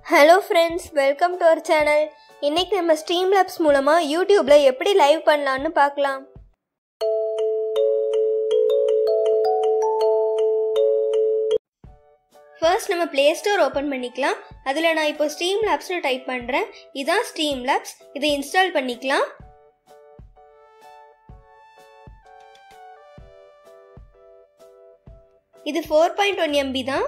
hello friends welcome to our channel இன்னைக்கு நம்ம stream labs மூலமாக யூடியூப்பில் எப்படி லைவ் பண்ணலான்னு பார்க்கலாம் ஃபர்ஸ்ட் நம்ம ப்ளே ஸ்டோர் ஓப்பன் பண்ணிக்கலாம் அதில் நான் இப்போ ஸ்ட்ரீம் லேப்ஸ்னு டைப் பண்ணுறேன் இதான் ஸ்ட்ரீம் லேப்ஸ் இதை இன்ஸ்டால் பண்ணிக்கலாம் இது ஃபோர் பாயிண்ட் ஒன் எம்பி தான்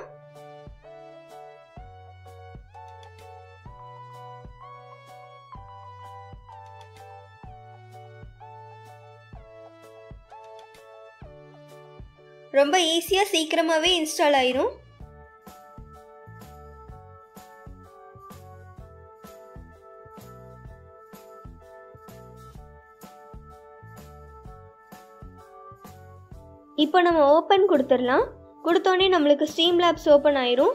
ரொம்ப ஈஸியாக சீக்கிரமாகவே இன்ஸ்டால் ஆயிரும் இப்போ நம்ம ஓப்பன் கொடுத்துடலாம் கொடுத்தோடனே நம்மளுக்கு ஸ்ட்ரீம் லேப்ஸ் ஓப்பன் ஆயிரும்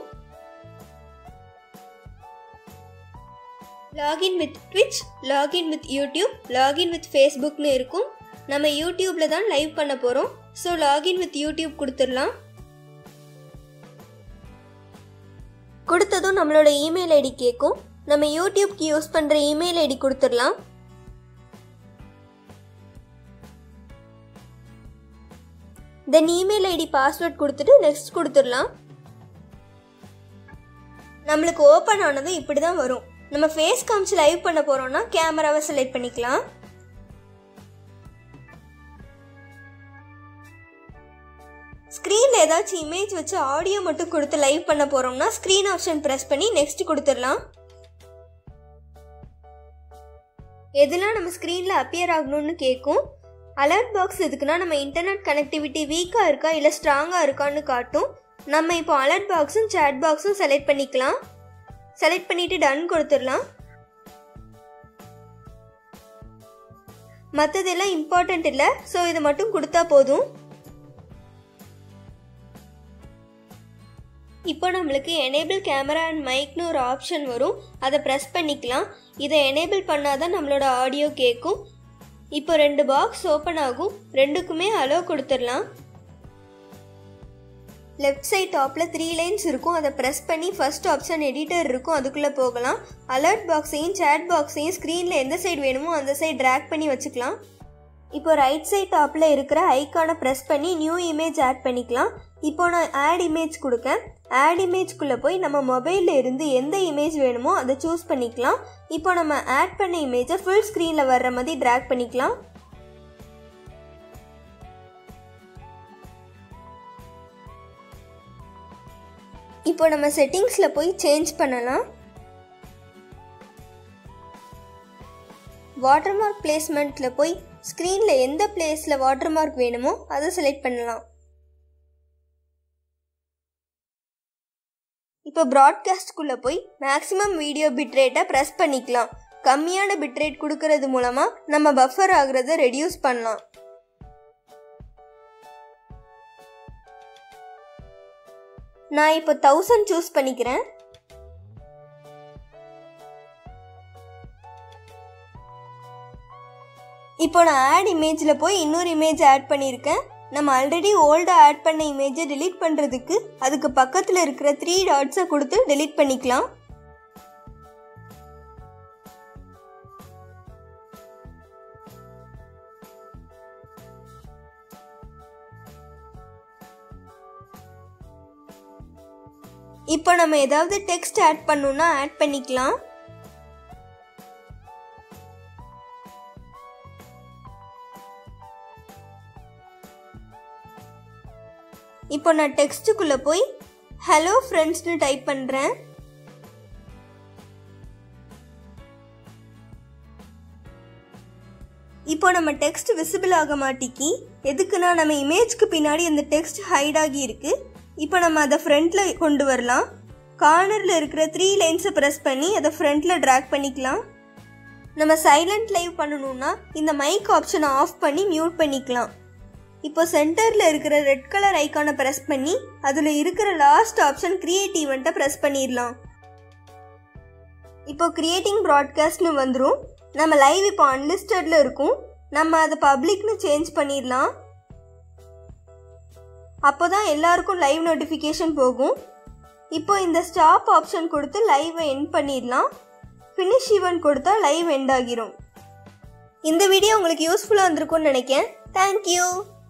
login with Twitch login with YouTube login with ஃபேஸ்புக்னு இருக்கும் நம்ம யூடியூப்பில் தான் லைவ் பண்ண போகிறோம் ஸோ லாகின் வித் யூடியூப் கொடுத்துடலாம் கொடுத்ததும் நம்மளோட இமெயில் ஐடி கேட்கும் நம்ம யூடியூப்க்கு யூஸ் பண்ணுற இமெயில் ஐடி கொடுத்துடலாம் தென் இமெயில் ஐடி பாஸ்வேர்ட் கொடுத்துட்டு நெக்ஸ்ட் கொடுத்துடலாம் நம்மளுக்கு ஓப்பன் ஆனதும் இப்படி தான் வரும் நம்ம ஃபேஸ் காமிச்சு லைவ் பண்ண போகிறோம்னா கேமராவை செலக்ட் பண்ணிக்கலாம் ஸ்க்ரீனில் ஏதாச்சும் இமேஜ் வச்சு ஆடியோ மட்டும் கொடுத்து லைவ் பண்ண போகிறோம்னா ஸ்க்ரீன் ஆப்ஷன் ப்ரெஸ் பண்ணி நெக்ஸ்ட் கொடுத்துடலாம் எதெல்லாம் நம்ம ஸ்க்ரீனில் அப்பியர் ஆகணும்னு கேட்கும் அலர்ட் பாக்ஸ் எதுக்குன்னா நம்ம இன்டர்நெட் கனெக்டிவிட்டி வீக்காக இருக்கா இல்லை ஸ்ட்ராங்காக இருக்கான்னு காட்டும் நம்ம இப்போ அலர்ட் பாக்ஸும் சேட் பாக்ஸும் செலக்ட் பண்ணிக்கலாம் செலக்ட் பண்ணிவிட்டு டன் கொடுத்துடலாம் மற்றதெல்லாம் இம்பார்ட்டண்ட் இல்லை ஸோ இது மட்டும் கொடுத்தா போதும் இப்போ நம்மளுக்கு எனேபிள் கேமரா அண்ட் மைக்னு ஒரு ஆப்ஷன் வரும் அதை ப்ரெஸ் பண்ணிக்கலாம் இதை எனேபிள் பண்ணாதான் நம்மளோட ஆடியோ கேட்கும் இப்போ ரெண்டு பாக்ஸ் ஓப்பன் ஆகும் ரெண்டுக்குமே அலோ கொடுத்துடலாம் லெஃப்ட் சைட் டாப்பில் த்ரீ லைன்ஸ் இருக்கும் அதை ப்ரெஸ் பண்ணி ஃபர்ஸ்ட் ஆப்ஷன் எடிட்டர் இருக்கும் அதுக்குள்ளே போகலாம் அலர்ட் பாக்ஸையும் சேட் பாக்ஸையும் ஸ்க்ரீனில் எந்த சைடு வேணுமோ அந்த சைடு ட்ராக் பண்ணி வச்சுக்கலாம் இப்போ ரைட் சைட் டாப்பில் இருக்கிற ஐக்கானை ப்ரெஸ் பண்ணி நியூ இமேஜ் ஆட் பண்ணிக்கலாம் இப்போ நான் ஆட் இமேஜ் கொடுக்கேன் ஆட் இமேஜ்குள்ளே போய் நம்ம மொபைலில் இருந்து எந்த இமேஜ் வேணுமோ அதை சூஸ் பண்ணிக்கலாம் இப்போ நம்ம ஆட் பண்ண இமேஜை ஃபுல் ஸ்க்ரீனில் வர்ற மாதிரி ட்ராக் பண்ணிக்கலாம் இப்போ நம்ம செட்டிங்ஸில் போய் சேஞ்ச் பண்ணலாம் வாட்டர் மார்க் பிளேஸ்மெண்ட்டில் போய் ஸ்க்ரீனில் எந்த பிளேஸில் வாட்டர் மார்க் வேணுமோ அதை செலக்ட் பண்ணலாம் இப்போ ப்ராட்காஸ்ட்குள்ளே போய் மேக்ஸிமம் வீடியோ பிட்ரேட்டை ப்ரெஸ் பண்ணிக்கலாம் கம்மியான பிட்ரேட் கொடுக்கறது மூலமாக நம்ம பஃபர் ஆகுறத ரெடியூஸ் பண்ணலாம் நான் இப்போ தௌசண்ட் சூஸ் பண்ணிக்கிறேன் இப்போ நான் ஆட் இமேஜில் போய் இன்னொரு இமேஜ் ஆட் பண்ணியிருக்கேன் நம்ம ஆல்ரெடி ஓல்டாக ஆட் பண்ண இமேஜை டெலீட் பண்ணுறதுக்கு அதுக்கு பக்கத்தில் இருக்கிற த்ரீ டாட்ஸை கொடுத்து டெலீட் பண்ணிக்கலாம் இப்போ நம்ம ஏதாவது டெக்ஸ்ட் ஆட் பண்ணணும்னா ஆட் பண்ணிக்கலாம் இப்போ நான் டெக்ஸ்ட்டுக்குள்ளே போய் ஹலோ ஃப்ரெண்ட்ஸ்னு டைப் பண்ணுறேன் இப்போ நம்ம டெக்ஸ்ட் விசிபிள் ஆக மாட்டிக்கி எதுக்குன்னா நம்ம இமேஜ்க்கு பின்னாடி அந்த டெக்ஸ்ட் ஹைட் ஆகி இருக்கு இப்போ நம்ம அதை ஃப்ரண்ட்டில் கொண்டு வரலாம் கார்னரில் இருக்கிற த்ரீ லைன்ஸை ப்ரெஸ் பண்ணி அதை ஃப்ரண்ட்டில் ட்ராக் பண்ணிக்கலாம் நம்ம சைலண்ட் லைவ் பண்ணணும்னா இந்த மைக் ஆப்ஷனை ஆஃப் பண்ணி மியூட் பண்ணிக்கலாம் இப்போ சென்டரில் இருக்கிற ரெட் கலர் ஐக்கானை ப்ரெஸ் பண்ணி அதில் இருக்கிற லாஸ்ட் ஆப்ஷன் கிரியேட் ஈவெண்ட்டை ப்ரெஸ் பண்ணிடலாம் இப்போ கிரியேட்டிங் ப்ராட்காஸ்ட்னு வந்துடும் நம்ம லைவ் இப்போ அன்லிஸ்டடில் இருக்கும் நம்ம அதை பப்ளிக்னு சேஞ்ச் பண்ணிடலாம் அப்போ தான் எல்லாருக்கும் லைவ் நோட்டிஃபிகேஷன் போகும் இப்போ இந்த ஸ்டாப் ஆப்ஷன் கொடுத்து லைவை எண்ட் பண்ணிடலாம் ஃபினிஷ் ஈவெண்ட் கொடுத்தா லைவ் எண்ட் ஆகிரும் இந்த வீடியோ உங்களுக்கு யூஸ்ஃபுல்லாக இருந்திருக்கும்னு நினைக்கிறேன் தேங்க்யூ